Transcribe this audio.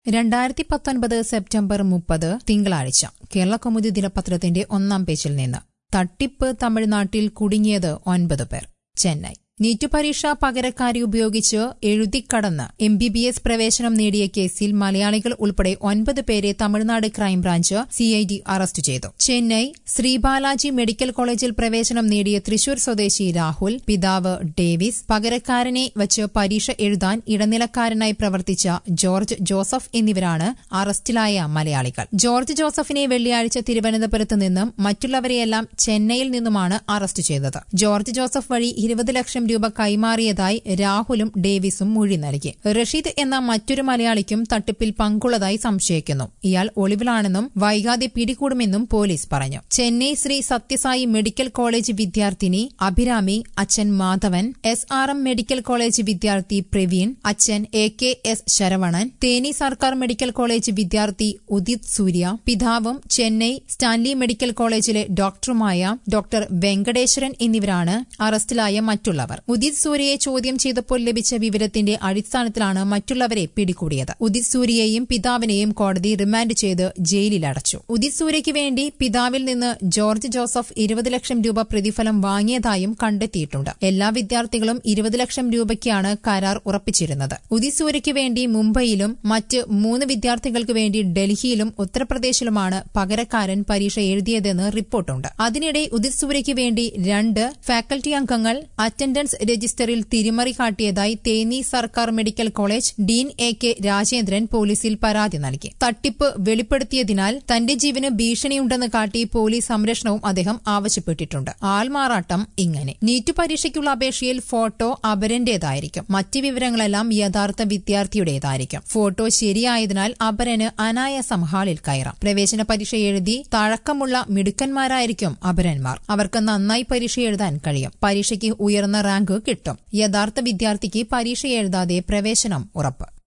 രണ്ടായിരത്തി പത്തൊൻപത് സെപ്റ്റംബർ മുപ്പത് തിങ്കളാഴ്ച കേരളകൗമുദി ദിനപത്രത്തിന്റെ ഒന്നാം പേജിൽ നിന്ന് തട്ടിപ്പ് തമിഴ്നാട്ടിൽ കുടുങ്ങിയത് ഒൻപത് പേർ ചെന്നൈ നീറ്റ് പരീക്ഷ പകരക്കാരി ഉപയോഗിച്ച് എഴുതിക്കടന്ന് എം ബി ബി എസ് പ്രവേശനം നേടിയ കേസിൽ മലയാളികൾ ഉൾപ്പെടെ ഒൻപത് പേരെ തമിഴ്നാട് ക്രൈംബ്രാഞ്ച് സിഐഡി അറസ്റ്റ് ചെയ്തു ചെന്നൈ ശ്രീബാലാജി മെഡിക്കൽ കോളേജിൽ പ്രവേശനം നേടിയ തൃശൂർ സ്വദേശി രാഹുൽ പിതാവ് ഡേവിസ് പകരക്കാരനെ വച്ച് പരീക്ഷ എഴുതാൻ ഇടനിലക്കാരനായി പ്രവർത്തിച്ച ജോർജ് ജോസഫ് എന്നിവരാണ് അറസ്റ്റിലായ മലയാളികൾ ജോർജ് ജോസഫിനെ വെള്ളിയാഴ്ച തിരുവനന്തപുരത്ത് നിന്നും മറ്റുള്ളവരെയെല്ലാം ചെന്നൈയിൽ നിന്നുമാണ് അറസ്റ്റ് ചെയ്തത് ജോർജ് ജോസഫ് വഴി ഇരുപത് ലക്ഷം രൂപ കൈമാറിയതായി രാഹുലും ഡേവിസും മൊഴി നൽകി റഷീദ് എന്ന മറ്റൊരു മലയാളിക്കും തട്ടിപ്പിൽ പങ്കുള്ളതായി സംശയിക്കുന്നു ഇയാൾ ഒളിവിലാണെന്നും വൈകാതെ പിടികൂടുമെന്നും പോലീസ് പറഞ്ഞു ചെന്നൈ ശ്രീ സത്യസായി മെഡിക്കൽ കോളേജ് വിദ്യാർത്ഥിനി അഭിരാമി അച്ഛൻ Madhavan S R M medical college വിദ്യാർത്ഥി പ്രവീൺ അച്ഛൻ A K S Saravanan Theni സർക്കാർ മെഡിക്കൽ കോളേജ് വിദ്യാർത്ഥി ഉദിത് സൂര്യ പിതാവും ചെന്നൈ സ്റ്റാൻലി മെഡിക്കൽ കോളേജിലെ ഡോക്ടറുമായ ഡോക്ടർ വെങ്കടേശ്വരൻ എന്നിവരാണ് അറസ്റ്റിലായ മറ്റുള്ളവർ ഉദിത് സൂര്യയെ ചോദ്യം ചെയ്തപ്പോൾ ലഭിച്ച വിവരത്തിന്റെ അടിസ്ഥാനത്തിലാണ് മറ്റുള്ളവരെ പിടികൂടിയത് ഉദിത് സൂര്യയെയും പിതാവിനെയും കോടതി റിമാൻഡ് ചെയ്ത് ജയിലിൽ അടച്ചു ഉദിത് സൂര്യയ്ക്ക് വേണ്ടി പിതാവിൽ നിന്ന് ജോർജ് ജോസഫ് ഇരുപത് ലക്ഷം രൂപ പ്രതിഫലം വാങ്ങിയതായും കണ്ടെത്തിയിട്ടുണ്ട് എല്ലാ വിദ്യാർത്ഥികളും ഇരുപത് ലക്ഷം രൂപയ്ക്കാണ് കരാർ ഉറപ്പിച്ചിരുന്നത് ഉദിത് സൂര്യയ്ക്ക് വേണ്ടി മുംബൈയിലും മറ്റ് മൂന്ന് വിദ്യാർത്ഥികൾക്ക് വേണ്ടി ഡൽഹിയിലും ഉത്തർപ്രദേശിലുമാണ് പകരക്കാരൻ പരീക്ഷ എഴുതിയതെന്ന് റിപ്പോർട്ടുണ്ട് അതിനിടെ ഉദിത് സൂര്യയ്ക്ക് വേണ്ടി രണ്ട് ഫാക്കൽറ്റി അംഗങ്ങൾ അറ്റൻഡൻസ് രജിസ്റ്ററിൽ തിരിമറി കാട്ടിയതായി തേനി സർക്കാർ medical college dean A K Rajendran പോലീസിൽ പരാതി നൽകി തട്ടിപ്പ് വെളിപ്പെടുത്തിയതിനാൽ തന്റെ ജീവന് ഭീഷണിയുണ്ടെന്ന് കാട്ടി പോലീസ് സംരക്ഷണവും അദ്ദേഹം ആവശ്യപ്പെട്ടിട്ടുണ്ട് ആൾമാറാട്ടം ഇങ്ങനെ നീറ്റ് പരീക്ഷയ്ക്കുള്ള അപേക്ഷയിൽ ഫോട്ടോ അപരന്റേതായിരിക്കും മറ്റ് വിവരങ്ങളെല്ലാം യഥാർത്ഥ വിദ്യാർത്ഥിയുടേതായിരിക്കും ഫോട്ടോ ശരിയായതിനാൽ അപരന് അനായാസം ഹാളിൽ കയറാം പ്രവേശന പരീക്ഷ എഴുതി തഴക്കമുള്ള മിടുക്കന്മാരായിരിക്കും അപരന്മാർ അവർക്ക് നന്നായി പരീക്ഷ എഴുതാൻ കഴിയും പരീക്ഷയ്ക്ക് ഉയർന്ന റാങ്ക് കിട്ടും യഥാർത്ഥ വിദ്യാർത്ഥിക്ക് പരീക്ഷ എഴുതാതെ പ്രവേശനം ഉറപ്പ്